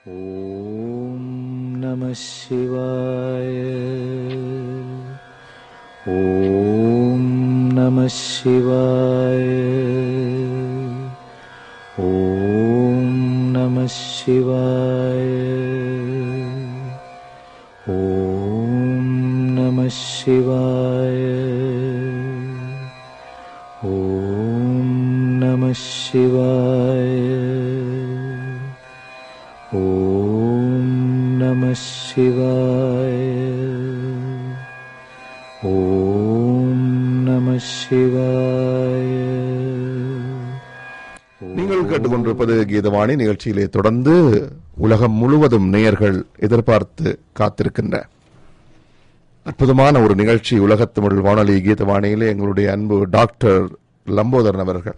ॐ नमः शिवाय ॐ नमः शिवाय ॐ नमः शिवाय ॐ नमः शिवाय ॐ नमः शिवाय ॐ नमः शिवाय ॐ नमः शिवाय நீங்கள் கேட்டுக்கொண்டிருப்பது கீதவாணி நிகழ்ச்சியிலே தொடர்ந்து உலகம் முழுவதும் நேயர்கள் எதிர்பார்த்து காத்திருக்கின்ற அற்புதமான ஒரு நிகழ்ச்சி உலகத்தமிழ் வானொலி கீதவாணியிலே எங்களுடைய அன்பு டாக்டர் லம்போதரன் அவர்கள்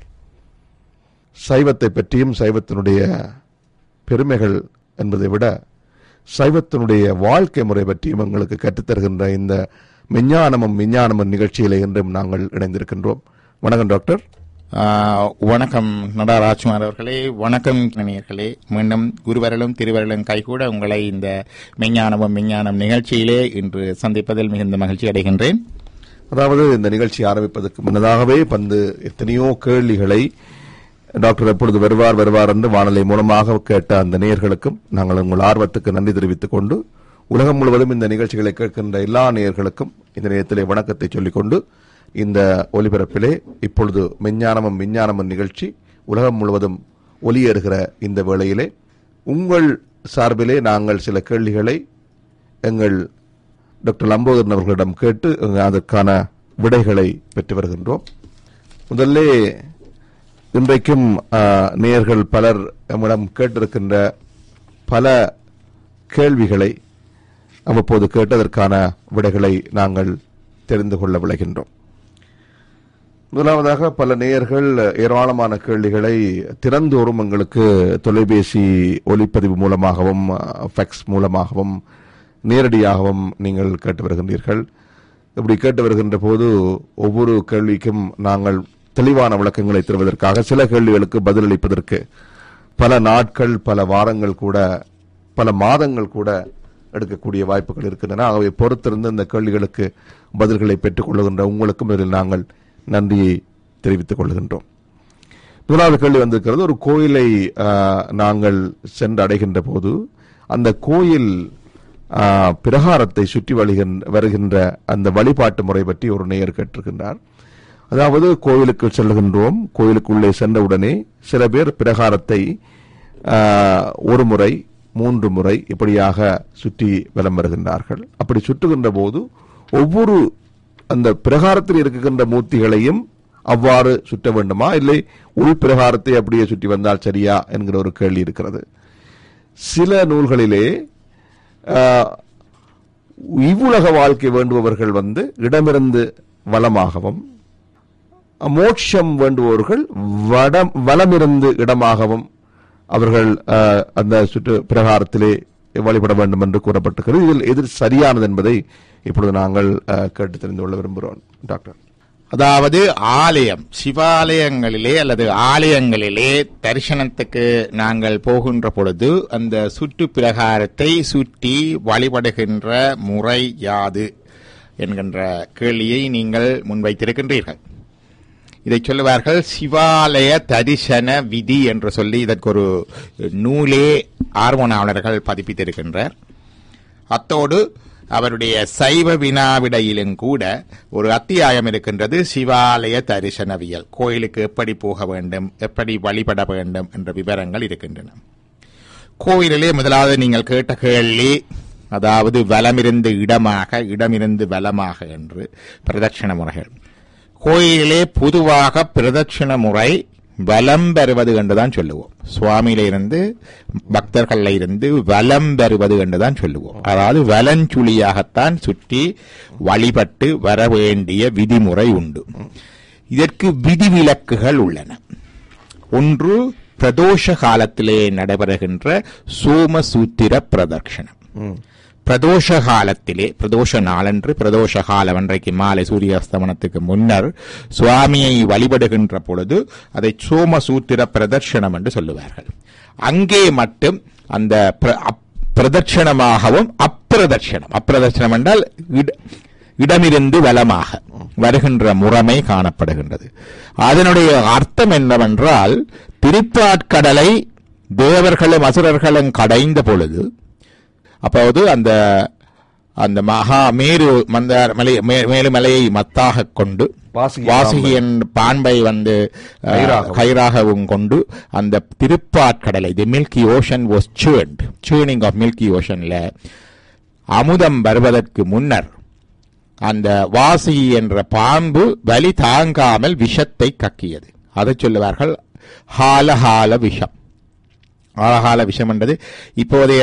சைவத்தை பற்றியும் சைவத்தினுடைய பெருமைகள் என்பதை விட சைவத்தினுடைய வாழ்க்கை முறை பற்றியும் எங்களுக்கு கற்றுத்தருகின்ற இந்த மெஞ்ஞானமும் விஞ்ஞானமும் நிகழ்ச்சியிலே இன்றும் நாங்கள் இணைந்திருக்கின்றோம் வணக்கம் டாக்டர் ஆஹ் வணக்கம் நடா ராஜ்குமார் அவர்களே வணக்கம் நேயர்களே மீண்டும் குருவரலும் திருவரலும் கைகூட உங்களை இந்த மெஞ்ஞானமும் விஞ்ஞானம் நிகழ்ச்சியிலே இன்று சந்திப்பதில் மிகுந்த மகிழ்ச்சி அடைகின்றேன் அதாவது இந்த நிகழ்ச்சி ஆரம்பிப்பதற்கு முன்னதாகவே பந்து எத்தனையோ கேள்விகளை டாக்டர் எப்பொழுது வருவார் வருவார் என்று வானொலி மூலமாக கேட்ட அந்த நேயர்களுக்கும் நாங்கள் உங்கள் ஆர்வத்துக்கு நன்றி தெரிவித்துக் கொண்டு உலகம் முழுவதும் இந்த நிகழ்ச்சிகளை கேட்கின்ற எல்லா நேயர்களுக்கும் இந்த நேரத்திலே வணக்கத்தை சொல்லிக்கொண்டு இந்த ஒலிபரப்பிலே இப்பொழுது மெஞ்ஞானமும் விஞ்ஞானமும் நிகழ்ச்சி உலகம் முழுவதும் ஒலியேறுகிற இந்த வேளையிலே உங்கள் சார்பிலே நாங்கள் சில கேள்விகளை எங்கள் டாக்டர் லம்போதரன் அவர்களிடம் கேட்டு அங்கு அதற்கான விடைகளை பெற்று வருகின்றோம் முதல்ல இன்றைக்கும் ஆ, நேயர்கள் பலர் நம்மிடம் கேட்டிருக்கின்ற பல கேள்விகளை அவ்வப்போது கேட்டதற்கான விடைகளை நாங்கள் தெரிந்து கொள்ள விளைகின்றோம் முதலாவதாக பல நேயர்கள் ஏராளமான கேள்விகளை திறந்தோறும் எங்களுக்கு தொலைபேசி ஒலிப்பதிவு மூலமாகவும் ஃபெக்ஸ் மூலமாகவும் நேரடியாகவும் நீங்கள் கேட்டு வருகின்றீர்கள் இப்படி கேட்டு வருகின்ற போது ஒவ்வொரு கேள்விக்கும் நாங்கள் தெளிவான விளக்கங்களை தருவதற்காக சில கேள்விகளுக்கு பதிலளிப்பதற்கு பல நாட்கள் பல வாரங்கள் கூட பல மாதங்கள் கூட எடுக்கக்கூடிய வாய்ப்புகள் இருக்கின்றன ஆகவே பொறுத்திருந்து இந்த கேள்விகளுக்கு பதில்களை பெற்றுக் கொள்ளுகின்ற உங்களுக்கும் இதில் நாங்கள் நன்றியை தெரிவித்துக் கொள்கின்றோம் முதலாவது கேள்வி வந்திருக்கிறது ஒரு கோயிலை ஆ, நாங்கள் சென்று அடைகின்ற போது அந்த கோயில் ஆ, பிரகாரத்தை சுற்றி வழிகின்ற வருகின்ற அந்த வழிபாட்டு முறை பற்றி ஒரு நேயர் கேட்டிருக்கின்றார் அதாவது கோயிலுக்கு செல்கின்றோம் கோயிலுக்குள்ளே சென்றவுடனே சில பேர் பிரகாரத்தை ஆ, ஒரு முறை மூன்று முறை இப்படியாக சுற்றி வலம் வருகின்றார்கள் அப்படி சுற்றுகின்ற போது ஒவ்வொரு அந்த பிரகாரத்தில் இருக்கின்ற மூர்த்திகளையும் அவ்வாறு சுற்ற வேண்டுமா இல்லை உள் பிரகாரத்தை அப்படியே சுற்றி வந்தால் சரியா என்கிற ஒரு கேள்வி இருக்கிறது சில நூல்களிலே ஆஹ், இவ்வுலக வாழ்க்கை வேண்டுபவர்கள் வந்து இடமிருந்து வளமாகவும் மோட்சம் வேண்டுபவர்கள் வடம் வலமிருந்து இடமாகவும் அவர்கள் ஆஹ், அந்த சுற்று பிரகாரத்திலே வழிபட வேண்டும் என்று கூறப்பட்டிருக்கிறது இதில் எது சரியானது என்பதை இப்பொழுது நாங்கள் ஆஹ், கேட்டு தெரிந்து கொள்ள விரும்புகிறோம் டாக்டர் அதாவது ஆலயம் சிவாலயங்களிலே அல்லது ஆலயங்களிலே தரிசனத்துக்கு நாங்கள் போகின்ற பொழுது அந்த சுற்று பிரகாரத்தை சுற்றி வழிபடுகின்ற முறை யாது என்கின்ற கேள்வியை நீங்கள் முன்வைத்திருக்கின்றீர்கள் இதை சொல்லுவார்கள் சிவாலய தரிசன விதி என்று சொல்லி இதற்கு ஒரு நூலே ஆர்வனாளர்கள் பதிப்பித்திருக்கின்றார் அத்தோடு அவருடைய சைவ வினாவிடையிலும் கூட ஒரு அத்தியாயம் இருக்கின்றது சிவாலய தரிசனவியல் கோயிலுக்கு எப்படி போக வேண்டும் எப்படி வழிபட வேண்டும் என்ற விவரங்கள் இருக்கின்றன கோயிலிலே முதலாவது நீங்கள் கேட்ட கேள்வி அதாவது வலமிருந்து இடமாக இடமிருந்து வலமாக என்று பிரதட்சண முறைகள் கோயிலிலே பொதுவாக பிரதட்சண முறை வலம் பெறுவது என்றுதான் சொல்லுவோம் சுவாமியில இருந்து பக்தர்கள்ல இருந்து வலம் பெறுவது என்றுதான் சொல்லுவோம் அதாவது வலஞ்சுழியாகத்தான் சுற்றி வழிபட்டு வர வேண்டிய விதிமுறை உண்டு இதற்கு விதிவிலக்குகள் உள்ளன ஒன்று பிரதோஷ காலத்திலே நடைபெறுகின்ற சோமசூத்திர பிரதட்சணம் பிரதோஷ காலத்திலே பிரதோஷ நாளன்று பிரதோஷ காலம் அன்றைக்கு மாலை சூரியாஸ்தமனத்துக்கு முன்னர் சுவாமியை வழிபடுகின்ற பொழுது அதை சோமசூத்திர பிரதர்ஷனம் என்று சொல்லுவார்கள் அங்கே மட்டும் அந்த பிர- அப்- பிரதட்சணமாகவும் அப்பிரதட்சணம் அப்பிரதட்சணம் என்றால் இட- இடமிருந்து வலமாக வருகின்ற முறைமை காணப்படுகின்றது அதனுடைய அர்த்தம் என்னவென்றால் திருப்பாற்கடலை தேவர்களும் அசுரர்களும் கடைந்த பொழுது அப்போது அந்த அந்த மகா மேரு மந்தார மலை மே- மேலுமலையை மத்தாக கொண்டு வாசுகி வாசுகியன் பாம்பை வந்து அஹ், கயிறாகவும். கயிறாகவும் கொண்டு அந்த திருப்பாற்கடலை the milky ocean was churned churning of milky ஓஷன்ல அமுதம் வருவதற்கு முன்னர் அந்த வாசுகி என்ற பாம்பு வலி தாங்காமல் விஷத்தை கக்கியது அதை சொல்லுவார்கள் ஹாலஹால விஷம் ஆழகால விஷம் என்றது இப்போதைய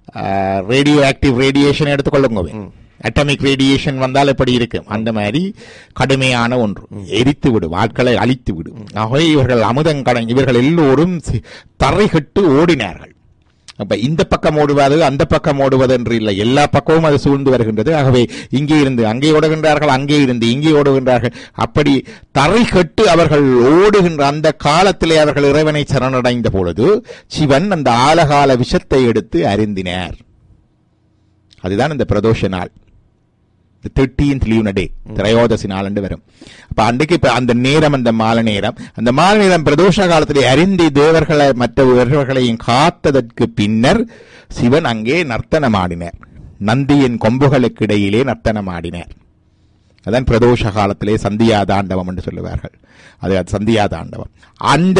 ரேடியோ ஆக்டிவ் ரேடியேஷன் எடுத்துக்கொள்ளுங்க அட்டமிக் ரேடியேஷன் வந்தால் எப்படி இருக்கும் அந்த மாதிரி கடுமையான ஒன்று எரித்து விடும் ஆட்களை அழித்து விடும் ஆகவே இவர்கள் அமுதங்கடன் இவர்கள் எல்லோரும் சி- தரைகட்டு ஓடினார்கள் அப்ப இந்த பக்கம் ஓடுவது அந்த பக்கம் ஓடுவது என்று இல்லை எல்லா பக்கமும் அது சூழ்ந்து வருகின்றது ஆகவே இங்கே இருந்து அங்கே ஓடுகின்றார்கள் அங்கே இருந்து இங்கே ஓடுகின்றார்கள் அப்படி தரை கட்டு அவர்கள் ஓடுகின்ற அந்த காலத்திலே அவர்கள் இறைவனை சரணடைந்த பொழுது சிவன் அந்த ஆலகால விஷத்தை எடுத்து அருந்தினார் அதுதான் இந்த பிரதோஷ நாள் தேர்ட்டீன்த் லீவ் டே திரையோதசி நாள் வரும் அப்ப அன்றைக்கு இப்ப அந்த நேரம் அந்த மாலை நேரம் அந்த மாலை நேரம் பிரதோஷ காலத்திலே அறிந்தி தேவர்களை மற்ற தேவர்களையும் காத்ததற்கு பின்னர் சிவன் அங்கே நர்த்தனமாடினார் நந்தியின் கொம்புகளுக்கு இடையிலே நர்த்தனமாடினார் அதான் பிரதோஷ காலத்திலே சந்தியா தாண்டவம் என்று சொல்லுவார்கள் அது அது சந்தியா தாண்டவம் அந்த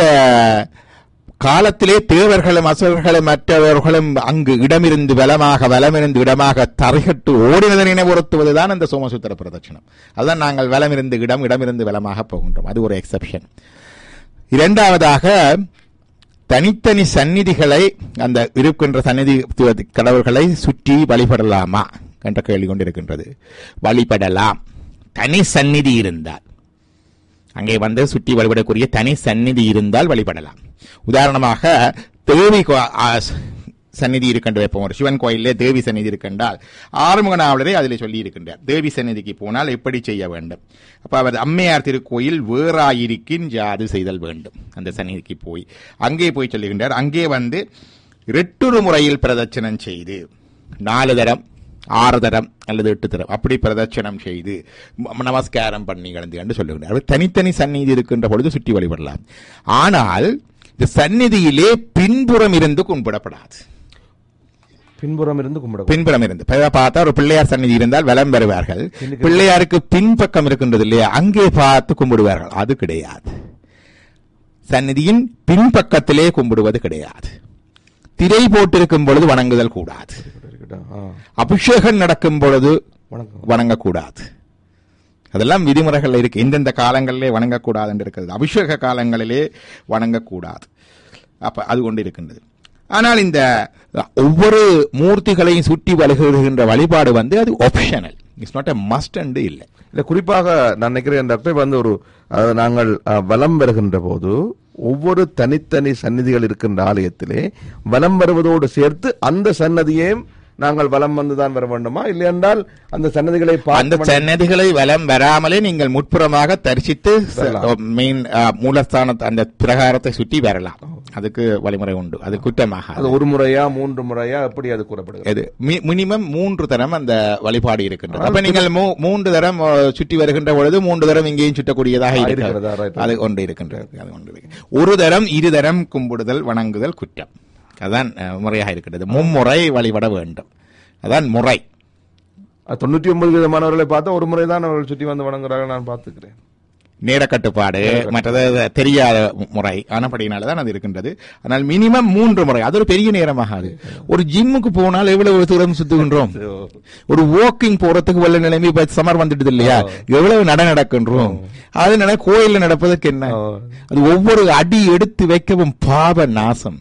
காலத்திலே தேவர்களும் அசுரர்களும் மற்றவர்களும் அங்கு இடமிருந்து வலமாக வலமிருந்து இடமாக தரைகட்டு ஓடினதை நினைவுறுத்துவதுதான் அந்த சோமசூத்திர பிரதட்சணம் அதுதான் நாங்கள் வலமிருந்து இடம் இடமிருந்து வலமாக போகின்றோம் அது ஒரு எக்ஸெப்ஷன் இரண்டாவதாக தனித்தனி சந்நிதிகளை அந்த இருக்கின்ற சந்நிதி கடவுள்களை சுற்றி வழிபடலாமா என்ற கேள்வி கொண்டிருக்கின்றது வழிபடலாம் தனி சந்நிதி இருந்தால் அங்கே வந்து சுற்றி வழிபடக்கூடிய தனி சந்நிதி இருந்தால் வழிபடலாம் உதாரணமாக தேவி கோ- ஆ, ஸ்- சந்நிதி இருக்கின்ற வைப்போம் ஒரு சிவன் கோயிலே தேவி சந்நிதி இருக்கின்றால் ஆறுமுக நாவலரே அதில் சொல்லி இருக்கின்றார் தேவி சந்நிதிக்கு போனால் எப்படி செய்ய வேண்டும் அப்ப அவர் அம்மையார் திருக்கோயில் வேறாயிருக்கின் ஜாது செய்தல் வேண்டும் அந்த சந்நிதிக்கு போய் அங்கே போய் சொல்லுகின்றார் அங்கே வந்து ரெட்டொரு முறையில் பிரதட்சணம் செய்து நாலு தரம் ஆறு தரம் அல்லது எட்டு தரம் அப்படி பிரதட்சணம் செய்து ம- நமஸ்காரம் பண்ணி கலந்து என்று சொல்லுகிறார் அவர் தனித்தனி சந்நிதி இருக்கின்ற பொழுது சுற்றி வழிபடலாம் ஆனால் இந்த சந்நிதியிலே பின்புறம் இருந்து கும்பிடப்படாது பின்புறம் இருந்து கும்பிட பின்புறம் இருந்து இப்ப பார்த்தா ஒரு பிள்ளையார் சந்நிதி இருந்தால் வலம் பெறுவார்கள் பிள்ளையாருக்கு பின்பக்கம் இருக்கின்றது இல்லையா அங்கே பார்த்து கும்பிடுவார்கள் அது கிடையாது சந்நிதியின் பின்பக்கத்திலே கும்பிடுவது கிடையாது திரை போட்டிருக்கும் பொழுது வணங்குதல் கூடாது இருக்கட்டும். ஆ. அபிஷேகம் நடக்கும் பொழுது வணக்கம் வணங்கக்கூடாது அதெல்லாம் விதிமுறைகள் இருக்கு எந்தெந்த காலங்களிலே வணங்கக்கூடாது என்று இருக்கிறது அபிஷேக காலங்களிலே வணங்கக்கூடாது அப்ப அது கொண்டு இருக்கின்றது ஆனால் இந்த ஒவ்வொரு மூர்த்திகளையும் சுற்றி வருகின்ற வழிபாடு வந்து அது optional it's not a must and இல்லை இல்ல குறிப்பாக நான் நினைக்கிறேன் டாக்டர் வந்து ஒரு அதாவது நாங்கள் அஹ், வலம் வருகின்ற போது ஒவ்வொரு தனித்தனி சந்நிதிகள் இருக்கின்ற ஆலயத்திலே வலம் வருவதோடு சேர்த்து அந்த சன்னதியையும் நாங்கள் வலம் வந்துதான் வர வேண்டுமா இல்லை என்றால் அந்த சன்னதிகளை அந்த பார்த்து சன்னதிகளை வலம் வராமலே நீங்கள் முற்புறமாக தரிசித்து மெயின் மூலஸ்தான அந்த பிரகாரத்தை சுற்றி வரலாம் அதுக்கு வழிமுறை உண்டு அது குற்றமாக அது ஒரு முறையா மூன்று முறையா எப்படி அது கூறப்படுகிறது இது மினிமம் மூன்று தரம் அந்த வழிபாடு இருக்கின்றது அப்ப நீங்கள் மூ- மூன்று தரம் அஹ், சுற்றி வருகின்ற பொழுது மூன்று தரம் இங்கேயும் சுற்றக்கூடியதாக இருக்கிறதா, இருக்கிறது right. அது ஒன்று இருக்கின்றது அது ஒன்று இருக்கு. ஒரு தரம் இரு தரம் கும்பிடுதல் வணங்குதல் குற்றம் அதான் அஹ், முறையாக இருக்கின்றது மும்முறை வழிபட வேண்டும் அதான் முறை அது தொண்ணூற்றி ஒன்பது விதமானவர்களை பார்த்தா ஒரு முறை தான் அவர்கள் சுற்றி வந்து வணங்குறார்கள் நான் பார்த்துக்கிறேன் நேரக்கட்டுப்பாடு மற்றது தெரியாத முறை ஆனப்படினாலதான் அது இருக்கின்றது ஆனால் மினிமம் மூன்று முறை அது ஒரு பெரிய நேரமாகாது ஒரு ஜிம்முக்கு போனால் எவ்வளவு தூரம் சுத்துகின்றோம் ஒரு வாக்கிங் போறதுக்கு வெள்ள நிலைமை இப்ப சமர் வந்துடுது இல்லையா எவ்வளவு நட நடக்கின்றோம் அதனால கோயில்ல நடப்பதற்கு என்ன அது ஒவ்வொரு அடி எடுத்து வைக்கவும் பாவ நாசம்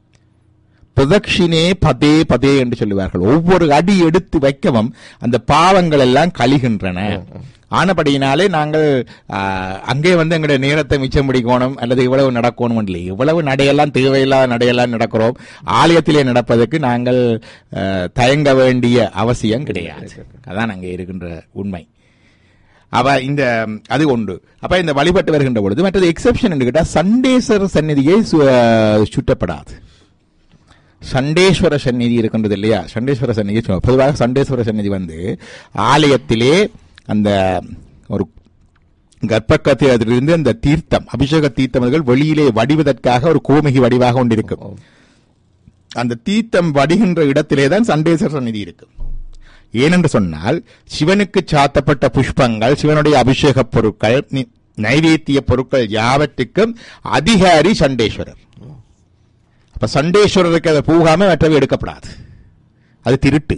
பிரதட்சிணே பதே பதே என்று சொல்லுவார்கள் ஒவ்வொரு அடி எடுத்து வைக்கவும் அந்த பாவங்கள் எல்லாம் கழிகின்றன ஆனபடியினாலே நாங்கள் ஆ, அங்கே வந்து எங்களுடைய நேரத்தை மிச்சம் பிடிக்கணும் அல்லது இவ்வளவு நடக்கணும் இல்லை இவ்வளவு நடையெல்லாம் தேவையில்லாத நடையெல்லாம் நடக்கிறோம் ஆலயத்திலே நடப்பதற்கு நாங்கள் ஆ, தயங்க வேண்டிய அவசியம் கிடையாது அதான் அங்கே இருக்கின்ற உண்மை அப்ப இந்த அது ஒன்று அப்ப இந்த வழிபட்டு வருகின்ற பொழுது மற்றது எக்ஸெப்ஷன் என்று கேட்டா சண்டேசர் சந்நிதியை சு- சுட்டப்படாது சண்டேஸ்வர சந்நிதி இருக்கின்றது இல்லையா சண்டேஸ்வர சந்நிதி சொல்லுவோம். பொதுவாக சண்டேஸ்வர சந்நிதி வந்து ஆலயத்திலே அந்த ஒரு கர்ப்பக்கத்திலிருந்து அந்த தீர்த்தம் அபிஷேக தீர்த்தங்கள் வெளியிலே வடிவதற்காக ஒரு கோமிகி வடிவாக கொண்டிருக்கும் அந்த தீர்த்தம் வடிகின்ற இடத்திலே தான் சண்டேஸ்வர சந்நிதி இருக்கு ஏனென்று சொன்னால் சிவனுக்கு சாத்தப்பட்ட புஷ்பங்கள் சிவனுடைய அபிஷேக பொருட்கள் நி- நைவேத்திய பொருட்கள் யாவற்றுக்கும் அதிகாரி சண்டேஸ்வரர் அப்ப சண்டேஸ்வரருக்கு அதை போகாம மற்றவை எடுக்கப்படாது அது திருட்டு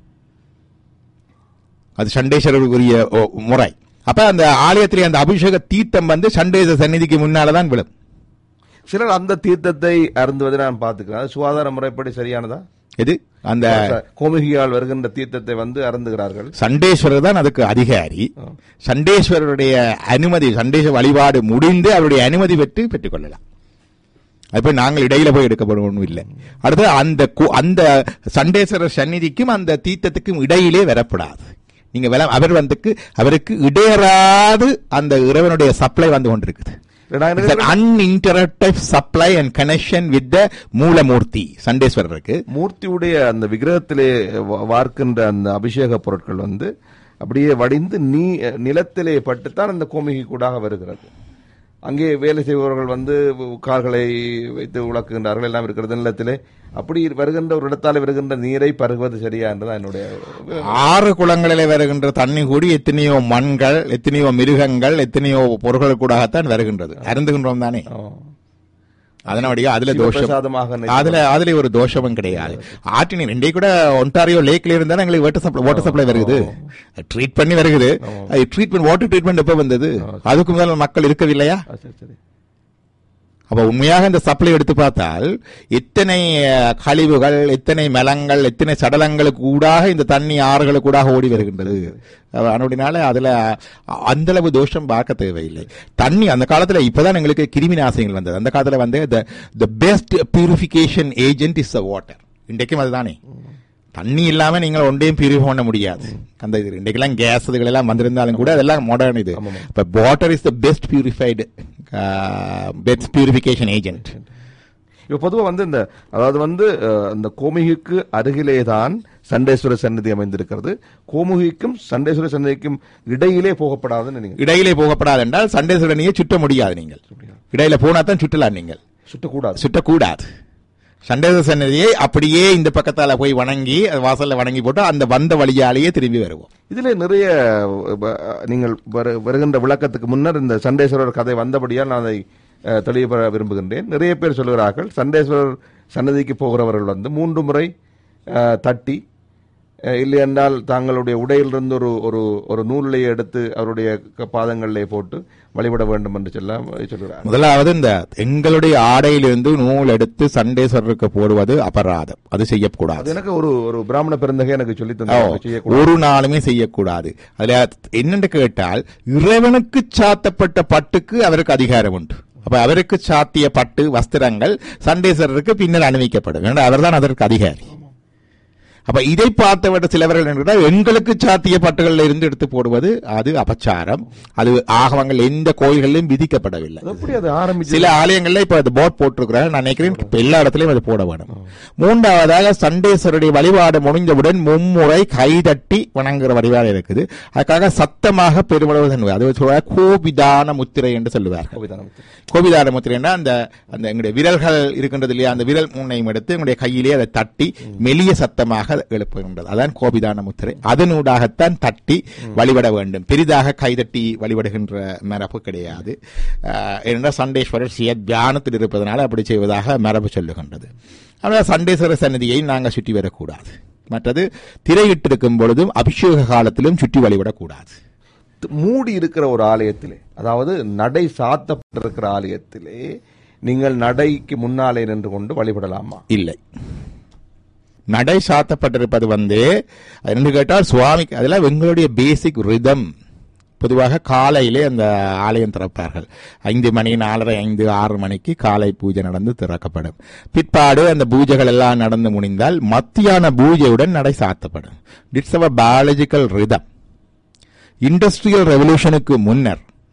அது சண்டேஸ்வரருக்குரிய ஓ, முறை அப்ப அந்த ஆலயத்திலே அந்த அபிஷேக தீர்த்தம் வந்து சண்டேஸ்வர சந்நிதிக்கு முன்னாலதான் விழும் சிலர் அந்த தீர்த்தத்தை அருந்துவதை நான் பார்த்துக்கிறேன் அது சுகாதார முறைப்படி சரியானதா இது அந்த கோமுகியால் வருகின்ற தீர்த்தத்தை வந்து அருந்துகிறார்கள் சண்டேஸ்வரர் தான் அதுக்கு அதிகாரி சண்டேஸ்வரருடைய அனுமதி சண்டேஸ்வர வழிபாடு முடிந்து அவருடைய அனுமதி பெற்று பெற்றுக்கொள்ளலாம் அது போய் நாங்கள் இடையில போய் எடுக்கப்படும் ஒன்றும் இல்லை அடுத்து அந்த கு- அந்த சண்டேஸ்வரர் சந்நிதிக்கும் அந்த தீர்த்தத்துக்கும் இடையிலே வரப்படாது நீங்க வில- அவர் வந்துக்கு அவருக்கு இடையறாது அந்த இறைவனுடைய சப்ளை வந்து கொண்டிருக்குது நான் என்ன uninterrupted supply and connection with the மூலமூர்த்தி சண்டேஸ்வரருக்கு மூர்த்தியுடைய அந்த விக்கிரகத்திலே வா- வார்க்கின்ற அந்த அபிஷேக பொருட்கள் வந்து அப்படியே வடிந்து நீ நிலத்திலே பட்டுத்தான் அந்த கோமிகை கூடாக வருகிறது அங்கே வேலை செய்பவர்கள் வந்து கால்களை வைத்து உழக்குகின்றார்கள் எல்லாம் இருக்கிறது நிலத்திலே அப்படி வருகின்ற ஒரு இடத்தாலே வருகின்ற நீரை பருகுவது சரியா என்றுதான் என்னுடைய ஆறு குளங்களிலே வருகின்ற தண்ணி கூடி எத்தனையோ மண்கள் எத்தனையோ மிருகங்கள் எத்தனையோ பொருட்கள் கூடத்தான் வருகின்றது அருந்துகின்றோம் தானே அதனுடைய அதுல தோஷம் பிரசாதமாக அதுல அதுல ஒரு தோஷமும் கிடையாது ஆற்றினீர் இன்றைக்கு கூட ஒன்டாரியோ லேக்ல இருந்தா எங்களுக்கு வாட்டர் சப்ளை வாட்டர் சப்ளை வருகுது ட்ரீட் பண்ணி வருகுது ட்ரீட்மெண்ட் வாட்டர் ட்ரீட்மெண்ட் எப்ப வந்தது அதுக்கு முதல்ல மக்கள் இருக்கவில்லையா ஆ, சரி சரி அப்ப உண்மையாக இந்த சப்ளை எடுத்து பார்த்தால் எத்தனை அஹ், கழிவுகள் எத்தனை மலங்கள் எத்தனை சடலங்களுக்கு ஊடாக இந்த தண்ணி ஆறுகளுக்கு ஊடாக ஓடி வருகின்றது அதனால அதுல அ- அந்த அளவு தோஷம் பார்க்க தேவையில்லை தண்ணி அந்த காலத்துல இப்பதான் எங்களுக்கு கிருமி நாசினிகள் வந்தது அந்த காலத்துல வந்து the best purification agent is the water இன்றைக்கும் அதுதானே தண்ணி இல்லாம நீங்கள் ஒன்றையும் பியூரிஃபை பண்ண முடியாது அந்த இது இன்றைக்கெல்லாம் கேஸ் இதுகள் எல்லாம் வந்திருந்தாலும் கூட அதெல்லாம் மாடர்ன் இது இப்ப water is the best purified best purification agent இப்ப பொதுவா வந்து இந்த அதாவது வந்து அஹ், அந்த கோமுகிக்கு அருகிலே தான் சண்டேஸ்வர சன்னதி அமைந்திருக்கிறது கோமுகிக்கும் சண்டேஸ்வர சன்னதிக்கும் இடையிலே போகப்படாதுன்னு நீங்க இடையிலே போகப்படாது என்றால் சண்டே சுடனியை சுற்ற முடியாது நீங்கள் இடையில போனா தான் சுற்றலாம் நீங்கள் சுட்டக்கூடாது சுற்றக்கூடாது சண்டேச சன்னதியை அப்படியே இந்த பக்கத்தால போய் வணங்கி அது வாசல்ல வணங்கி போட்டு அந்த வந்த வழியாலேயே திரும்பி வருவோம் இதுல நிறைய அஹ், நீங்கள் வரு- வருகின்ற விளக்கத்துக்கு முன்னர் இந்த சண்டேஸ்வரர் கதை வந்தபடியால் நான் அதை அஹ், தெளிவுபெற விரும்புகின்றேன் நிறைய பேர் சொல்கிறார்கள் சண்டேஸ்வரர் சன்னதிக்கு போகிறவர்கள் வந்து மூன்று முறை அஹ், தட்டி அஹ், இல்லை என்றால் தங்களுடைய உடையிலிருந்து ஒரு ஒரு ஒரு நூலை எடுத்து அவருடைய க- பாதங்களிலே போட்டு வழிபட வேண்டும் என்று சொல்ல சொல்கிறார் முதலாவது இந்த எங்களுடைய ஆடையிலிருந்து நூல் எடுத்து சண்டேஸ்வரருக்கு போடுவது அபராதம் அது செய்யக்கூடாது அது எனக்கு ஒரு ஒரு பிராமண பெருந்தகை எனக்கு சொல்லி ஓ, தந்தார் செய்யக்கூடாது ஒரு நாளுமே செய்யக்கூடாது அதுல என்னென்று கேட்டால் இறைவனுக்கு சாத்தப்பட்ட பட்டுக்கு அவருக்கு அதிகாரம் உண்டு அப்ப அவருக்கு சாத்திய பட்டு வஸ்திரங்கள் சண்டேஸ்வரருக்கு பின்னர் அணிவிக்கப்படும் ஏன்னா அவர்தான் அதற்கு அதிகாரி அப்ப இதை பார்த்தவிட சிலவர்கள் என்ன கேட்டால், எங்களுக்கு சாத்திய பட்டுகளில் இருந்து எடுத்து போடுவது அது அபச்சாரம் அது ஆகவங்கள் எந்த கோயில்களிலும் விதிக்கப்படவில்லை அது எப்படி அது ஆரம்பிச்சு சில ஆலயங்கள்ல இப்ப அது போர்ட் போட்டிருக்கிறாங்க நான் நினைக்கிறேன் இப்ப எல்லா இடத்துலயும் அது போட வேணும் மூன்றாவதாக சண்டேஸ்வருடைய வழிபாடு முடிந்தவுடன் மும்முறை கைதட்டி வணங்குற வழிபாடு இருக்குது அதுக்காக சத்தமாக பெருமளவு அது சொல்ற கோபிதான முத்திரை என்று சொல்லுவார்கள் கோபிதானமுத்து. கோபிதான முத்திரைன்னா அந்த அந்த எங்களுடைய விரல்கள் இருக்கின்றது இல்லையா அந்த விரல் முன்னையும் எடுத்து எங்களுடைய கையிலே அதை தட்டி மெலிய சத்தமாக எழுப்புகின்றது அதான் கோபிதான முத்திரை அதனூடாகத்தான் தட்டி வழிபட வேண்டும் பெரிதாக கைதட்டி வழிபடுகின்ற மரபு கிடையாது ஆஹ், ஏனென்றால் சண்டேஸ்வரர் சுய தியானத்தில் இருப்பதனால அப்படி செய்வதாக மரபு சொல்லுகின்றது ஆனால் சண்டேஸ்வரர் சன்னதியை நாங்கள் சுற்றி வரக்கூடாது மற்றது திரையிட்டிருக்கும் பொழுதும் அபிஷேக காலத்திலும் சுற்றி வழிபடக்கூடாது மூடி இருக்கிற ஒரு ஆலயத்திலே அதாவது நடை சாத்தப்பட்டிருக்கிற ஆலயத்திலே நீங்கள் நடைக்கு முன்னாலே நின்று கொண்டு வழிபடலாமா இல்லை நடை சாத்தப்பட்டிருப்பது வந்து என்று கேட்டால் சுவாமிக்கு அதெல்லாம் எங்களுடைய பேசிக் ரிதம் பொதுவாக காலையிலே அந்த ஆலயம் திறப்பார்கள் ஐந்து மணி நாலரை ஐந்து ஆறு மணிக்கு காலை பூஜை நடந்து திறக்கப்படும் பிற்பாடு அந்த பூஜைகள் எல்லாம் நடந்து முடிந்தால் மத்தியான பூஜையுடன் நடை சாத்தப்படும் இட்ஸ் அவர் பயாலஜிக்கல் ரிதம் இண்டஸ்ட்ரியல் ரெவல்யூஷனுக்கு முன்னர்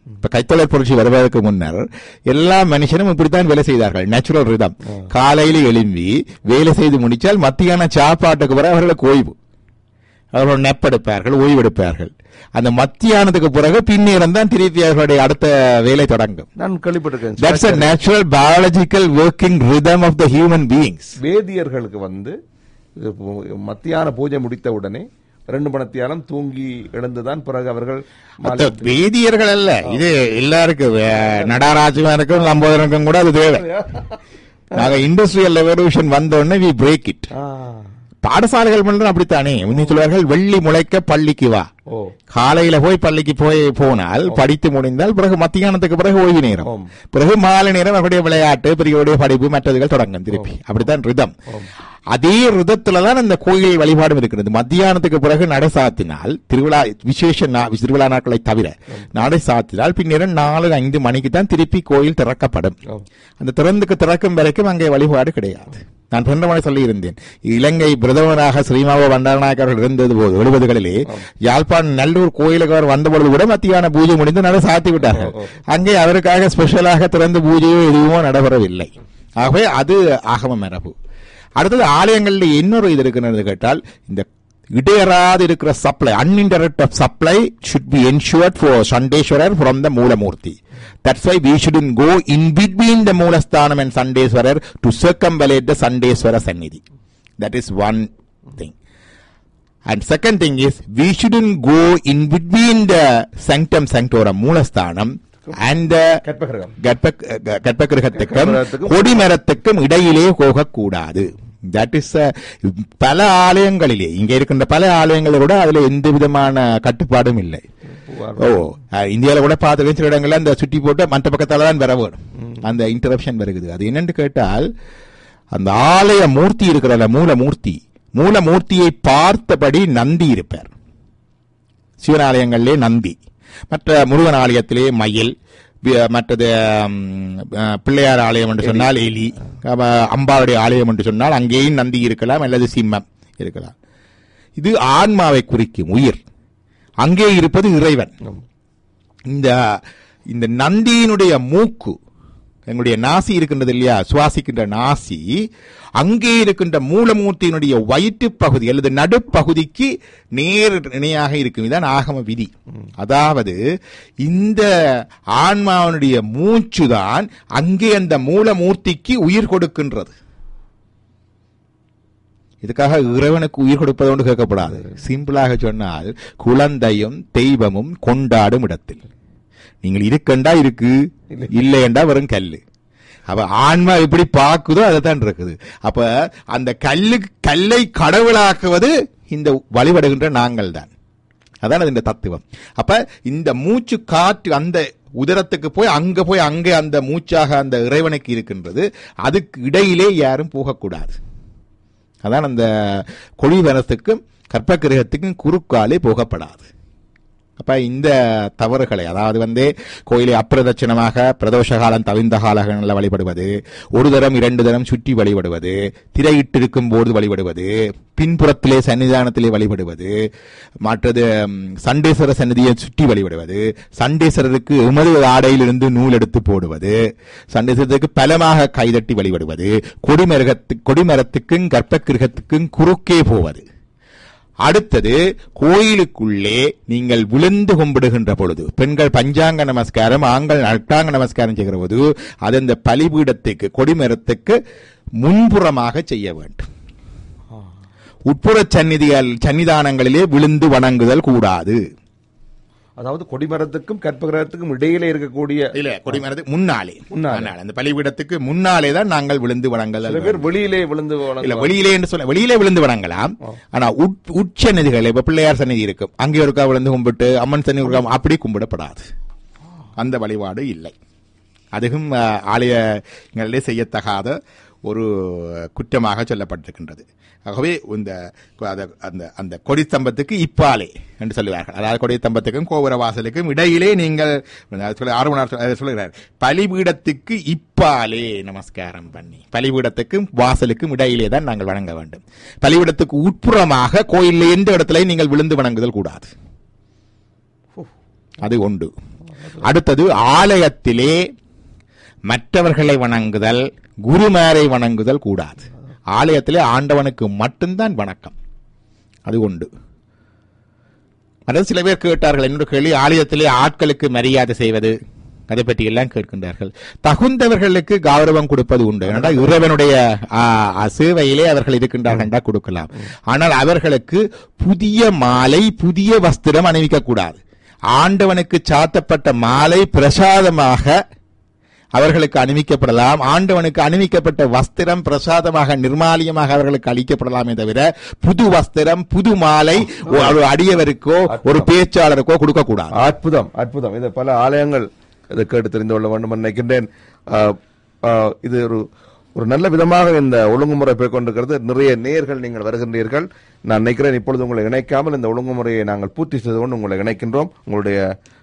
இப்ப கைத்தொழில் புரட்சி வருவதற்கு முன்னர் எல்லா மனுஷனும் இப்படித்தான் வேலை செய்தார்கள் நேச்சுரல் ரிதம் காலையில எழும்பி வேலை செய்து முடிச்சால் மத்தியான சாப்பாட்டுக்கு பிறகு அவர்களுக்கு ஓய்வு அவர்கள் நெப்பெடுப்பார்கள் ஓய்வெடுப்பார்கள் அந்த மத்தியானத்துக்கு பிறகு பின்னேறம் தான் திருப்பி அவர்களுடைய அடுத்த வேலை தொடங்கும் நான் கேள்விப்பட்டிருக்கேன் that's a natural biological working rhythm of the human beings வேதியர்களுக்கு வந்து இது பு- மத்தியான பூஜை முடித்த உடனே ரெண்டு மணத்தியாலம் தூங்கி எழுந்துதான் பிறகு அவர்கள் மாலை- வேதியர்கள் அல்ல இது எல்லாருக்கும் வே- நடாராஜுமாருக்கும் லம்போதரனுக்கும் கூட அது தேவை நாங்க இண்டஸ்ட்ரியல் ரெவல்யூஷன் வந்த உடனே வி பிரேக் இட் ஆ, பாடசாலைகள் மட்டும் அப்படித்தானே முன்னே சொல்வார்கள் வெள்ளி முளைக்க பள்ளிக்கு வா ஓ காலையில போய் பள்ளிக்கு போய் போனால் படித்து முடிந்தால் பிறகு மத்தியானத்துக்கு பிறகு ஓய்வு நேரம் ஆம். பிறகு மாலை நேரம் அவருடைய விளையாட்டு பெரியவருடைய படிப்பு மற்றதுகள் தொடங்கும் திருப்பி அப்படித்தான் ரிதம் அதே ரிதத்துல தான் அந்த கோயில் வழிபாடும் இருக்கிறது மத்தியானத்துக்கு பிறகு நடை சாத்தினால் திருவிழா விசேஷ நா- திருவிழா நாட்களை தவிர நடை சாத்தினால் பின்னர் நாலு ஐந்து மணிக்கு தான் திருப்பி கோயில் திறக்கப்படும் ஆம். அந்த திறந்துக்கு திறக்கும் வரைக்கும் அங்கே வழிபாடு கிடையாது நான் பிறந்தவனை சொல்லி இருந்தேன் இலங்கை பிரதமராக ஸ்ரீமாவோ பண்டாரநாயக் அவர்கள் இருந்தது போது எழுபதுகளிலே யாழ்ப்பாணம் நல்லூர் கோயிலுக்கு அவர் வந்த பொழுது கூட மத்தியான பூஜை முடிந்து நட சாத்தி விட்டார்கள் அங்கே அவருக்காக ஸ்பெஷலாக திறந்து பூஜையோ எதுவுமோ நடைபெறவில்லை ஆகவே அது ஆகம மரபு அடுத்தது ஆலயங்களில் இன்னொரு இது இருக்கிறது கேட்டால் இந்த இடையறாது இருக்கிற supply uninterrupt supply should be ensured for Chandeshwarar from the moolamoorthy that's why we shouldn't go in between the moolasthanam and Chandeshwarar to circumambulate the Chandeshwara sannidhi that is one thing And second thing is, we shouldn't go in between the sanctum sanctorum, moolasthanam and the garbhagraham கர்ப்ப க- கர்ப்பகிரகத்துக்கும் கர்ப்பகிரகத்துக்கும் கொடிமரத்துக்கும் இடையிலே போகக்கூடாது that is பல ஆலயங்களிலே இங்க இருக்கின்ற பல ஆலயங்களை கூட அதுல எந்த விதமான கட்டுப்பாடும் இல்லை ஓ அஹ், இந்தியால கூட பார்த்து சில இடங்கள்ல அந்த சுற்றி போட்டு மற்ற பக்கத்தால தான் வர வேணும் அந்த இன்டரப்ஷன் வருகுது அது என்னன்னு கேட்டால் அந்த ஆலய மூர்த்தி இருக்கிறல மூல மூர்த்தி மூல மூர்த்தியை பார்த்தபடி நந்தி இருப்பார் சிவனாலயங்களிலே நந்தி மற்ற முருகன் ஆலயத்திலே மயில் வி- மற்றது ம், அஹ், பிள்ளையார் ஆலயம் என்று சொன்னால் எலி அப்ப அம்பாவுடைய ஆலயம் என்று சொன்னால் அங்கேயும் நந்தி இருக்கலாம் அல்லது சிம்மம் இருக்கலாம் இது ஆன்மாவை குறிக்கும் உயிர் அங்கே இருப்பது இறைவன் இந்த இந்த நந்தியினுடைய மூக்கு எங்களுடைய நாசி இருக்கின்றது இல்லையா சுவாசிக்கின்ற நாசி அங்கே இருக்கின்ற மூலமூர்த்தியினுடைய வயிற்று பகுதி அல்லது நடுப்பகுதிக்கு நேர் இணையாக இருக்கும் இதான் ஆகம விதி அதாவது இந்த ஆன்மாவினுடைய மூச்சுதான் அங்கே அந்த மூலமூர்த்திக்கு உயிர் கொடுக்கின்றது இதுக்காக இறைவனுக்கு உயிர் கொடுப்பதோடு கேட்கப்படாது சிம்பிளாக சொன்னால் குழந்தையும் தெய்வமும் கொண்டாடும் இடத்தில் நீங்கள் இருக்கண்டா இருக்கு இல்லையண்டா வெறும் கல்லு அப்ப ஆன்மா எப்படி பாக்குதோ அதைத்தான் இருக்குது அப்ப அந்த கல்லு கல்லை கடவுளாக்குவது இந்த வழிபடுகின்ற நாங்கள் தான் அதான் அது இந்த தத்துவம் அப்ப இந்த மூச்சு காற்று அந்த உதரத்துக்கு போய் அங்க போய் அங்கே அந்த மூச்சாக அந்த இறைவனுக்கு இருக்கின்றது அதுக்கு இடையிலே யாரும் போகக்கூடாது அதான் அந்த கொழிவனத்துக்கும் கற்பகிரகத்துக்கும் குறுக்காலே போகப்படாது அப்ப இந்த தவறுகளை அதாவது வந்து கோயிலை அப்பிரதட்சணமாக பிரதோஷ காலம் தவிந்த காலங்களில் வழிபடுவது ஒரு தரம் இரண்டு தரம் சுற்றி வழிபடுவது திரையிட்டிருக்கும் போது வழிபடுவது பின்புறத்திலே சன்னிதானத்திலே வழிபடுவது மற்றது ம், சண்டேஸ்வர சன்னதியை சுற்றி வழிபடுவது சண்டேஸ்வரருக்கு எமது ஆடையிலிருந்து நூல் எடுத்து போடுவது சண்டேஸ்வரத்துக்கு பலமாக கைதட்டி வழிபடுவது கொடிமரகத்து கொடிமரத்துக்கும் கற்பக்கிரகத்துக்கும் குறுக்கே போவது அடுத்தது கோயிலுக்குள்ளே நீங்கள் விழுந்து கும்பிடுகின்ற பொழுது பெண்கள் பஞ்சாங்க நமஸ்காரம் ஆண்கள் அட்டாங்க நமஸ்காரம் செய்கிற போது அது அந்த பலிபீடத்துக்கு கொடிமரத்துக்கு முன்புறமாக செய்ய வேண்டும் உட்புற சந்நிதிகள் சன்னிதானங்களிலே விழுந்து வணங்குதல் கூடாது அதாவது கொடிமரத்துக்கும் கற்பகிரகத்துக்கும் இடையில இருக்கக்கூடிய இல்ல கொடிமரத்துக்கு முன்னாலே முன்னாலே. முன்னாலே. அந்த பலிபீடத்துக்கு முன்னாலே தான் நாங்கள் விழுந்து வணங்குதல் சில பேர் வெளியிலே விழுந்து இல்ல வணங்குவாங்க. வெளியிலே என்று சொல்ல வெளியிலே விழுந்து வணங்கலாம் ஆனா உட்- உட்சன்னதிகள் இப்ப பிள்ளையார் சன்னதி இருக்கும் அங்கே ஒருக்கா விழுந்து கும்பிட்டு அம்மன் சன்னதி ஒருக்கா அப்படி கும்பிடப்படாது அந்த வழிபாடு இல்லை அதுவும் அஹ், ஆலயங்களிலே செய்யத்தகாத ஒரு குற்றமாக சொல்லப்பட்டிருக்கின்றது ஆகவே இந்த அத- அந்த அந்த கொடித்தம்பத்துக்கு இப்பாலே என்று சொல்லுவார்கள் அதாவது கொடித்தம்பத்துக்கும் கோபுர வாசலுக்கும் இடையிலே நீங்கள் அது சொல்ல- ஆர்வலர் சொல்ல- அது சொல்லுகிறார் பலிபீடத்துக்கு இப்பாலே நமஸ்காரம் பண்ணி பலிபீடத்துக்கும் வாசலுக்கும் இடையிலே தான் நாங்கள் வணங்க வேண்டும் பலிபீடத்துக்கு உட்புறமாக கோயிலில் எந்த இடத்துல நீங்கள் விழுந்து வணங்குதல் கூடாது அது உண்டு அடுத்தது ஆலயத்திலே மற்றவர்களை வணங்குதல் குருமாரை வணங்குதல் கூடாது ஆலயத்திலே ஆண்டவனுக்கு மட்டும்தான் வணக்கம் அது உண்டு அதாவது சில பேர் கேட்டார்கள் என்னோட கேள்வி ஆலயத்திலே ஆட்களுக்கு மரியாதை செய்வது அதை பற்றி எல்லாம் கேட்கின்றார்கள் தகுந்தவர்களுக்கு கௌரவம் கொடுப்பது உண்டு ஏனென்றால் இறைவனுடைய ஆ, ஆ, சேவையிலே அவர்கள் இருக்கின்றார்கள் என்றால் கொடுக்கலாம் ஆனால் அவர்களுக்கு புதிய மாலை புதிய வஸ்திரம் அணிவிக்க கூடாது ஆண்டவனுக்கு சாத்தப்பட்ட மாலை பிரசாதமாக அவர்களுக்கு அணிவிக்கப்படலாம் ஆண்டவனுக்கு அணிவிக்கப்பட்ட வஸ்திரம் பிரசாதமாக நிர்மாலியமாக அவர்களுக்கு அளிக்கப்படலாமே தவிர புது வஸ்திரம் புது மாலை ஒரு அடியவருக்கோ ஒரு பேச்சாளருக்கோ கொடுக்க கூடாது அற்புதம் அற்புதம் இது பல ஆலயங்கள் இதை கேட்டு தெரிந்து கொள்ள வேண்டும் என்று நினைக்கின்றேன் ஆ, ஆ, இது ஒரு ஒரு நல்ல விதமாக இந்த ஒழுங்குமுறை போய் கொண்டிருக்கிறது நிறைய நேர்கள் நீங்கள் வருகின்றீர்கள் நான் நினைக்கிறேன் இப்பொழுது உங்களை இணைக்காமல் இந்த ஒழுங்குமுறையை நாங்கள் பூர்த்தி செய்து கொண்டு உங்களை இணைக்கின்றோம் உங்களுடைய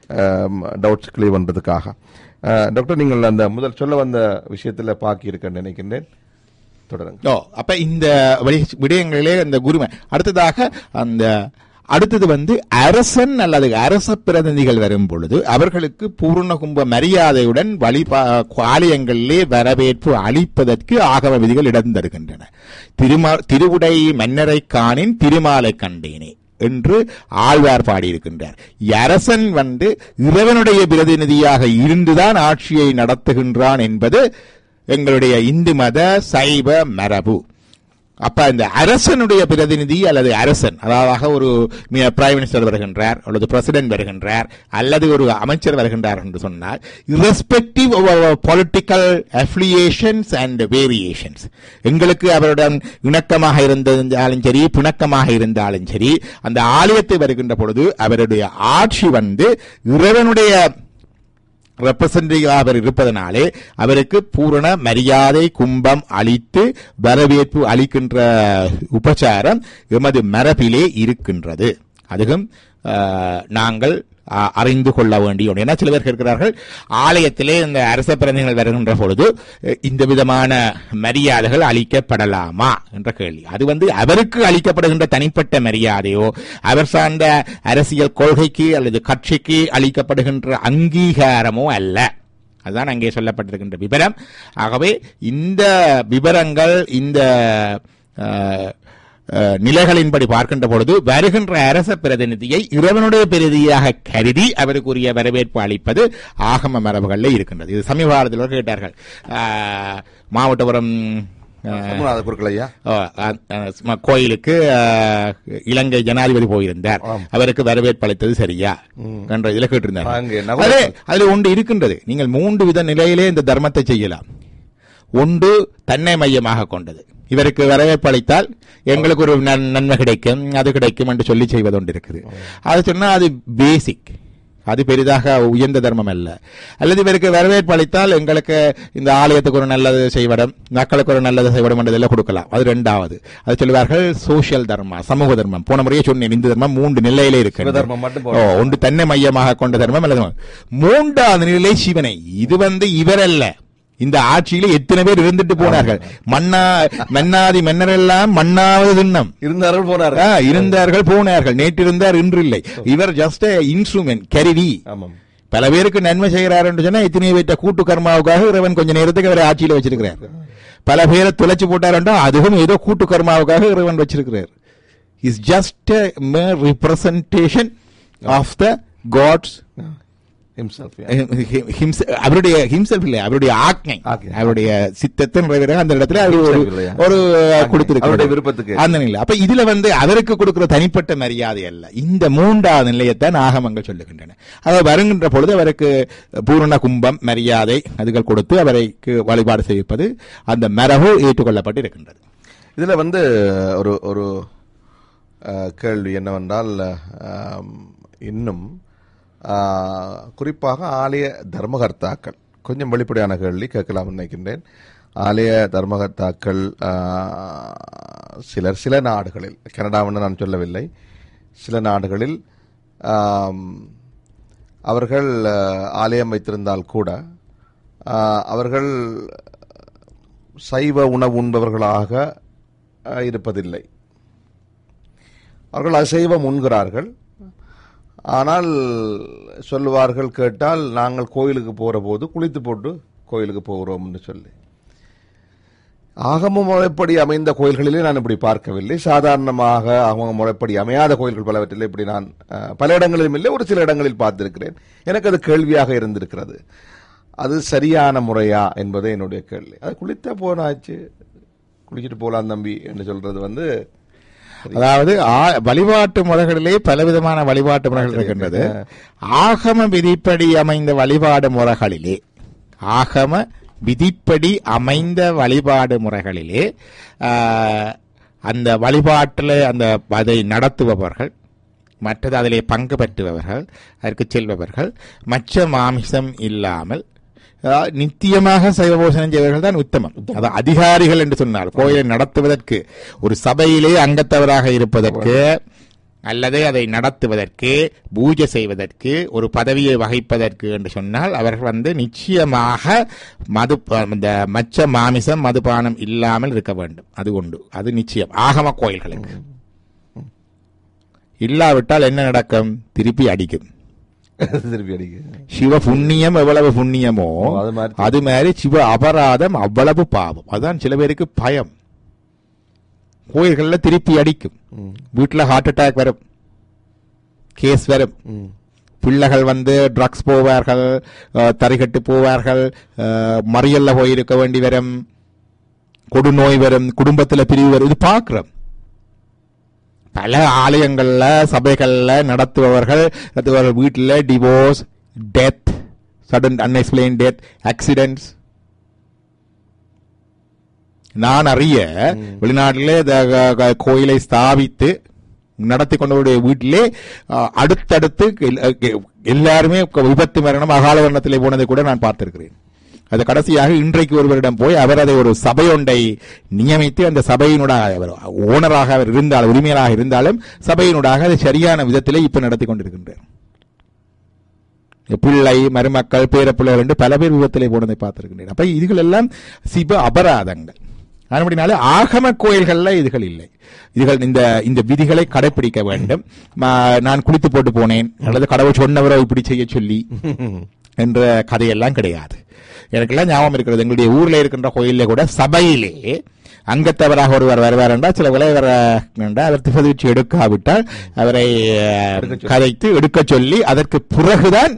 டவுட்ஸ் கிளியர் பண்றதுக்காக ஆ, டாக்டர் நீங்கள் அந்த முதல் சொல்ல வந்த விஷயத்துல பாக்கி இருக்கேன்னு நினைக்கின்றேன் தொடருங்க ஓ அப்ப இந்த வழி- விடயங்களிலே இந்த குருமை அடுத்ததாக அந்த அடுத்தது வந்து அரசன் அல்லது அரச பிரதிநிதிகள் வரும் பொழுது அவர்களுக்கு பூர்ண கும்ப மரியாதையுடன் வழிபா ஆலயங்களிலே வரவேற்பு அளிப்பதற்கு ஆகம விதிகள் இடம் தருகின்றன திருமா திருவுடை மன்னரை காணின் திருமாலை கண்டேனே என்று ஆழ்வார் பாடியிருக்கின்றார் அரசன் வந்து இறைவனுடைய பிரதிநிதியாக இருந்துதான் ஆட்சியை நடத்துகின்றான் என்பது எங்களுடைய இந்து மத சைவ மரபு அப்ப இந்த அரசனுடைய பிரதிநிதி அல்லது அரசன் அதாவது ஒரு பிரைம் மினிஸ்டர் வருகின்றார் அல்லது பிரசிடென்ட் வருகின்றார் அல்லது ஒரு அமைச்சர் வருகின்றார் என்று சொன்னால் irrespective of our political affiliations and variations எங்களுக்கு அவருடன் இணக்கமாக இருந்தாலும் சரி பிணக்கமாக இருந்தாலும் சரி அந்த ஆலயத்தை வருகின்ற பொழுது அவருடைய ஆட்சி வந்து இறைவனுடைய ரெப்ரசன்டேட்டிவ் அவர் இருப்பதனாலே அவருக்கு பூரண மரியாதை கும்பம் அளித்து வரவேற்பு அளிக்கின்ற உபச்சாரம் எமது மரபிலே இருக்கின்றது அதுவும் ஆஹ், நாங்கள் ஆஹ், அறிந்து கொள்ள வேண்டிய ஒன்று ஏன்னா சில பேர் கேட்கிறார்கள் ஆலயத்திலே இந்த அரச பிரதிநிதிகள் வருகின்ற பொழுது அஹ், இந்த விதமான மரியாதைகள் அளிக்கப்படலாமா என்ற கேள்வி அது வந்து அவருக்கு அளிக்கப்படுகின்ற தனிப்பட்ட மரியாதையோ அவர் சார்ந்த அரசியல் கொள்கைக்கு அல்லது கட்சிக்கு அளிக்கப்படுகின்ற அங்கீகாரமோ அல்ல அதுதான் அங்கே சொல்லப்பட்டிருக்கின்ற விவரம் ஆகவே இந்த விவரங்கள் இந்த அஹ், அஹ், நிலைகளின்படி பார்க்கின்ற பொழுது வருகின்ற அரச பிரதிநிதியை இறைவனுடைய பிரதியாக கருதி அவருக்குரிய வரவேற்பு அளிப்பது ஆகம மரபுகளில் இருக்கின்றது இது சமீப காலத்தில் கேட்டார்கள் அஹ், மாவட்டபுரம் அஹ், ரகுநாத குருக்கள் ஐயா ஓ, அ- அ- சும்மா கோயிலுக்கு அ, இலங்கை ஜனாதிபதி போயிருந்தார் அவருக்கு வரவேற்பு அளித்தது சரியா என்ற இதில் கேட்டிருந்தார் அங்கே நவரத்ன- அதே அதுல ஒன்று இருக்கின்றது நீங்கள் மூன்று வித நிலையிலே இந்த தர்மத்தை செய்யலாம் ஒன்று தன்னை மையமாக கொண்டது இவருக்கு வரவேற்பு அளித்தால் எங்களுக்கு ஒரு நன்- நன்மை கிடைக்கும் அது கிடைக்கும் என்று சொல்லி செய்வது ஒன்று இருக்குது அது சொன்னா அது பேசிக் அது பெரிதாக உயர்ந்த தர்மம் அல்ல அல்லது இவருக்கு வரவேற்பு அளித்தால் எங்களுக்கு இந்த ஆலயத்துக்கு ஒரு நல்லது செய்வடம் மக்களுக்கு ஒரு நல்லது செய்வடம் என்றதெல்லாம் கொடுக்கலாம் அது ரெண்டாவது அது சொல்லுவார்கள் சோஷியல் தர்மா சமூக தர்மம் போன முறையே சொன்னேன் இந்து தர்மம் மூன்று நிலையிலே இருக்கு சிவதர்மம் மட்டும் ஓ, ஒன்று தன்னை மையமாக கொண்ட தர்மம் அல்லது மூன்றாவது நிலை சிவனை இது வந்து இவரல்ல இந்த ஆட்சியில எத்தனை பேர் இருந்துட்டு போனார்கள் மன்னா மன்னாதி மன்னரெல்லாம் மன்னாவது திண்ணம் இருந்தார்கள் போனார் ஆ, இருந்தார்கள் போனார்கள் நேற்று இருந்தார் இன்று இல்லை இவர் ஜஸ்ட் இன்ஸ்ட்ருமெண்ட் கருவி ஆமாம் பல பேருக்கு நன்மை செய்கிறார் என்று சொன்னா இத்தனை பேற்ற கூட்டு கர்மாவுக்காக இறைவன் கொஞ்ச நேரத்துக்கு அவரை ஆட்சியில வச்சிருக்கிறார் பல பேரை துளைச்சு போட்டாருண்டா அதுவும் ஏதோ கூட்டு கர்மாவுக்காக இறைவன் வச்சிருக்கிறார் is just representation of the God's himself yeah. அவருடைய ஹிம்செல்ஃப் இல்லை அவருடைய ஆக்ஞை ஆக்ஞை. அவருடைய சித்தத்தை நிறைவேற அந்த இடத்துல அவர் ஒரு Himself இல்லையா? ஒரு ஆக்ஞை. கொடுத்திருக்கிறார் அவருடைய விருப்பத்துக்கு. அந்த நிலை அப்ப இதுல வந்து அவருக்கு கொடுக்கிற தனிப்பட்ட மரியாதை அல்ல இந்த மூன்றாவது நிலையத்தான் ஆகமங்கள் சொல்லுகின்றன அவர் வருகின்ற பொழுது அவருக்கு பூரண கும்பம் மரியாதை அதுகள் கொடுத்து அவருக்கு வழிபாடு செய்விப்பது அந்த மரபு ஏற்றுக்கொள்ளப்பட்டு இருக்கின்றது இதுல வந்து ஒரு ஒரு அஹ், கேள்வி என்னவென்றால் ஆம், இன்னும் ஆஹ், குறிப்பாக ஆலய தர்மகர்த்தாக்கள் கொஞ்சம் வெளிப்படையான கேள்வி கேட்கலாம் நினைக்கின்றேன் ஆலய தர்மகர்த்தாக்கள் ஆஹ், சிலர் சில நாடுகளில் கனடாவென்று நான் சொல்லவில்லை சில நாடுகளில் ஆம், அவர்கள் அஹ், ஆலயம் வைத்திருந்தால் கூட ஆஹ், அவர்கள் சைவ உணவு உண்பவர்களாக அஹ், இருப்பதில்லை அவர்கள் அசைவம் உண்கிறார்கள் ஆனால் சொல்லுவார்கள் கேட்டால் நாங்கள் கோயிலுக்கு போகிற போது குளித்து போட்டு கோயிலுக்கு போகிறோம்னு சொல்லி ஆகம முறைப்படி அமைந்த கோயில்களிலே நான் இப்படி பார்க்கவில்லை சாதாரணமாக ஆகம முறைப்படி அமையாத கோயில்கள் பலவற்றில் இப்படி நான் அஹ், பல இடங்களிலும் இல்லை ஒரு சில இடங்களில் பார்த்திருக்கிறேன் எனக்கு அது கேள்வியாக இருந்திருக்கிறது அது சரியான முறையா என்பதே என்னுடைய கேள்வி அது குளித்தா போனாச்சு குளிச்சுட்டு போலாம் தம்பி என்று சொல்றது வந்து அதாவது ஆ- வழிபாட்டு முறைகளிலே பலவிதமான வழிபாட்டு முறைகள் இருக்கின்றது ஆகம விதிப்படி அமைந்த வழிபாடு முறைகளிலே ஆகம விதிப்படி அமைந்த வழிபாடு முறைகளிலே ஆ, அந்த வழிபாட்டில் அந்த அதை நடத்துபவர்கள் மற்றது அதிலே பங்கு பெற்றுபவர்கள் அதற்கு செல்பவர்கள் மற்ற மாமிசம் இல்லாமல் அஹ், நித்தியமாக சைவ போஷணம் செய்வர்கள் தான் உத்தமம் அது அதிகாரிகள் என்று சொன்னார் கோயிலை நடத்துவதற்கு ஒரு சபையிலே அங்கத்தவராக இருப்பதற்கு அல்லது அதை நடத்துவதற்கு பூஜை செய்வதற்கு ஒரு பதவியை வகிப்பதற்கு என்று சொன்னால் அவர்கள் வந்து நிச்சயமாக மது இந்த மச்ச மாமிசம் மதுபானம் இல்லாமல் இருக்க வேண்டும் அது உண்டு அது நிச்சயம் ஆகம கோயில்களுக்கு இல்லாவிட்டால் என்ன நடக்கும் திருப்பி அடிக்கும் திருப்பி அடிக்க சிவ புண்ணியம் எவ்வளவு புண்ணியமோ ஓ, அது மாதிரி. அது மாதிரி சிவ அபராதம் அவ்வளவு பாவம் அதான் சில பேருக்கு பயம் கோயில்கள்ல திருப்பி அடிக்கும் வீட்டுல ஹார்ட் அட்டாக் வரும் கேஸ் வரும் ம். பிள்ளைகள் வந்து ட்ரக்ஸ் போவார்கள் அஹ், தறிகட்டு போவார்கள் அஹ், மறியல்ல போயிருக்க வேண்டி வரும் கொடுநோய் வரும் குடும்பத்துல பிரிவு வரும் இது பார்க்கிறோம் பல ஆலயங்கள்ல சபைகள்ல நடத்துபவர்கள் நடத்துபவர்கள் வீட்டில் divorce death sudden unexplain death accidents நான் அறிய வெளிநாட்டிலே இந்த க- க- கோயிலை ஸ்தாபித்து நடத்தி கொண்டவருடைய வீட்டிலே அஹ், அடுத்தடுத்து எல்- எ- எல்லாருமே விபத்து மரணம் அகால வர்ணத்திலே போனதை கூட நான் பார்த்திருக்கிறேன் அது கடைசியாக இன்றைக்கு ஒருவரிடம் போய் அவர் அதை ஒரு சபையொன்றை நியமித்து அந்த சபையினுடைய அவர் ஓனராக அவர் இருந்தாலும் உரிமையராக இருந்தாலும் சபையினுடாக அதை சரியான விதத்திலே இப்ப நடத்தி கொண்டிருக்கின்றார் பிள்ளை மருமக்கள் பேரப்பிள்ளைகள் என்று பல பேர் விபத்திலே போனதை பார்த்திருக்கின்றேன் அப்ப இதுகள் எல்லாம் சிவ அபராதங்கள் அப்படினாலே ஆகம கோயில்கள்ல இதுகள் இல்லை இதுகள் இந்த இந்த விதிகளை கடைபிடிக்க வேண்டும் ம- நான் குளித்து போட்டு போனேன் அல்லது கடவுள் சொன்னவரோ இப்படி செய்ய சொல்லி என்ற கதையெல்லாம் கிடையாது எனக்கெல்லாம் ஞாபகம் இருக்கிறது எங்களுடைய ஊர்ல இருக்கின்ற கோயில்ல கூட சபையிலே அங்கத்தவராக ஒருவர் வருவார் என்றால் சில விளைவர அவர் திசதிச்சு எடுக்காவிட்டால் அவரை அஹ், கதைத்து எடுக்க சொல்லி அதற்கு பிறகுதான்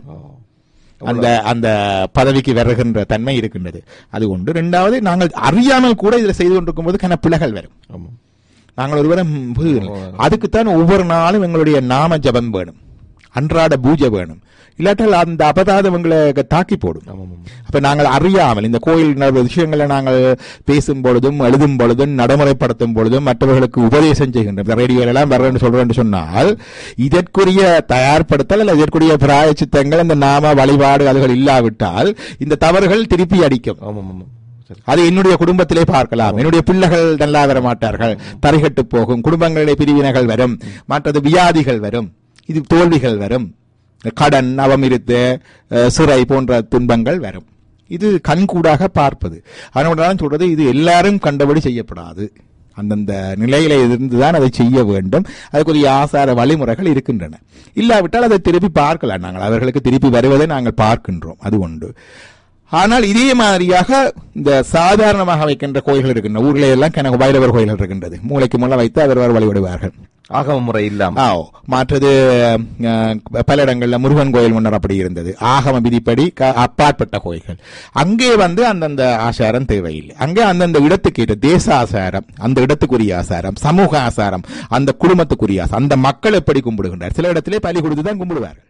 அந்த அந்த பதவிக்கு வருகின்ற தன்மை இருக்கின்றது அது ஒன்று இரண்டாவது நாங்கள் அறியாமல் கூட இதில் செய்து கொண்டிருக்கும் போது கன பிழைகள் வரும் ஆமா நாங்கள் ஒருவரை ம், அதுக்குத்தான் ஒவ்வொரு நாளும் எங்களுடைய நாம ஜபம் வேணும் அன்றாட பூஜை வேணும் இல்லாட்டால் அந்த அபதாதம் எங்களை தாக்கி போடும் ஆமாம் ஆமாம் அப்ப நாங்கள் அறியாமல் இந்த கோயில் நட- விஷயங்களை நாங்கள் பேசும் பொழுதும் எழுதும் பொழுதும் நடைமுறைப்படுத்தும் பொழுதும் மற்றவர்களுக்கு உபதேசம் செய்கின்றோம் ரேடியோல எல்லாம் வர்றேன்னு சொல்றேன்னு சொன்னால் இதற்குரிய தயார்படுத்தல் அல்லது இதற்குரிய பிராயச்சித்தங்கள் இந்த நாம வழிபாடு அதுகள் இல்லாவிட்டால் இந்த தவறுகள் திருப்பி அடிக்கும் ஆமாம் ஆமாம் சரி அது என்னுடைய குடும்பத்திலே பார்க்கலாம் என்னுடைய பிள்ளைகள் நல்லா வர மாட்டார்கள் தரிகட்டு போகும் குடும்பங்களிலே பிரிவினைகள் வரும் மற்றது வியாதிகள் வரும் இது தோல்விகள் வரும் கடன் அவமிருத்து அஹ், சிறை போன்ற துன்பங்கள் வரும் இது கண்கூடாக பார்ப்பது அதனால தான் சொல்றது இது எல்லாரும் கண்டபடி செய்யப்படாது அந்தந்த நிலையில இருந்துதான் அதை செய்ய வேண்டும் அதுக்குரிய ஆசார வழிமுறைகள் இருக்கின்றன இல்லாவிட்டால் அதை திருப்பி பார்க்கலாம் நாங்கள் அவர்களுக்கு திருப்பி வருவதை நாங்கள் பார்க்கின்றோம் அது உண்டு ஆனால் இதே மாதிரியாக இந்த சாதாரணமாக வைக்கின்ற கோயில்கள் இருக்கின்றன ஊர்ல எல்லாம் கணக்கு பைரவர் கோயில்கள் இருக்கின்றது மூளைக்கு மூலம் வைத்து அவர் வழிபடுவார்கள் ஆகம முறை இல்லாம ஆ, மற்றது அஹ், பல இடங்கள்ல முருகன் கோயில் முன்னர் அப்படி இருந்தது ஆகம விதிப்படி க- அப்பாற்பட்ட கோயில்கள் அங்கே வந்து அந்தந்த ஆசாரம் தேவையில்லை அங்கே அந்தந்த இடத்துக்கு ஏற்ற தேச ஆசாரம் அந்த இடத்துக்குரிய ஆசாரம் சமூக ஆசாரம் அந்த குடும்பத்துக்குரிய ஆசாரம் அந்த மக்கள் எப்படி கும்பிடுகின்றார் சில இடத்திலே பலி கொடுத்து தான் கும்பிடுவார்கள்